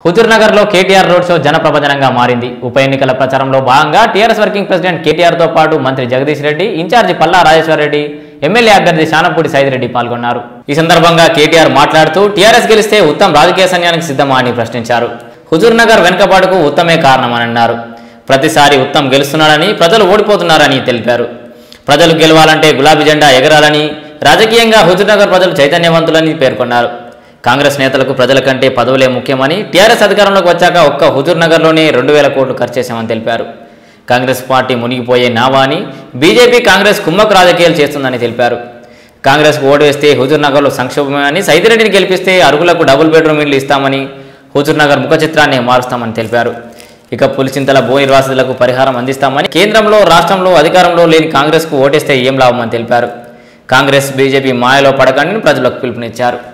హుజూర్నగర్ లో KTR road show జనప్రబంధనంగా మారింది ఉప ఎన్నికల ప్రచారంలో భాగంగా టీఆర్ఎస్ వర్కింగ్ ప్రెసిడెంట్ కేటీఆర్ తో పాటు మంత్రి జగదీష్ రెడ్డి ఇన్ఛార్జి పల్లా రాజేశ్వర్ రెడ్డి ఎమ్మెల్యే అభ్యర్థి శానపూడి సైదిరెడ్డి పాల్గొన్నారు ఈ సందర్భంగా కేటీఆర్ మాట్లాడుతూ టీఆర్ఎస్ గెలిస్తే ఉత్తమ్ రాజకీయ సన్యానికి సిద్ధమా అని ప్రశ్నించారు హుజూర్నగర్ వెనుకబాటుకు ఉత్తమే కారణమని అన్నారు ప్రతిసారి ఉత్తమ్ గెలుస్తున్నాడని ప్రజలు ఓడిపోతున్నారని తెలిపారు ప్రజలు గెలవాలంటే గులాబీ జెండా ఎగరాలని రాజకీయంగా హుజూర్నగర్ ప్రజలు చైతన్యవంతులని పేర్కొన్నారు కాంగ్రెస్ నేతలకు ప్రజల కంటే పదవులే ముఖ్యమని టీఆర్ఎస్ అధికారంలోకి వచ్చాక ఒక్క హుజూర్నగర్లోనే రెండు వేల కోట్లు ఖర్చు చేశామని తెలిపారు కాంగ్రెస్ పార్టీ మునిగిపోయే నావా అని బీజేపీ కాంగ్రెస్ కుమ్మకు రాజకీయాలు చేస్తుందని తెలిపారు కాంగ్రెస్కు ఓటు వేస్తే హుజూర్నగర్లో సంక్షోభమని సైదిరెడ్డిని గెలిపిస్తే అరుగులకు డబుల్ బెడ్రూమ్ ఇళ్లు ఇస్తామని హుజూర్నగర్ ముఖ చిత్రాన్ని మారుస్తామని తెలిపారు ఇక పులిచింతల భూ నిర్వాసితులకు పరిహారం అందిస్తామని కేంద్రంలో రాష్ట్రంలో అధికారంలో లేని కాంగ్రెస్కు ఓటేస్తే ఏం లాభమని తెలిపారు కాంగ్రెస్ బీజేపీ మాయలో పడకండి ప్రజలకు పిలుపునిచ్చారు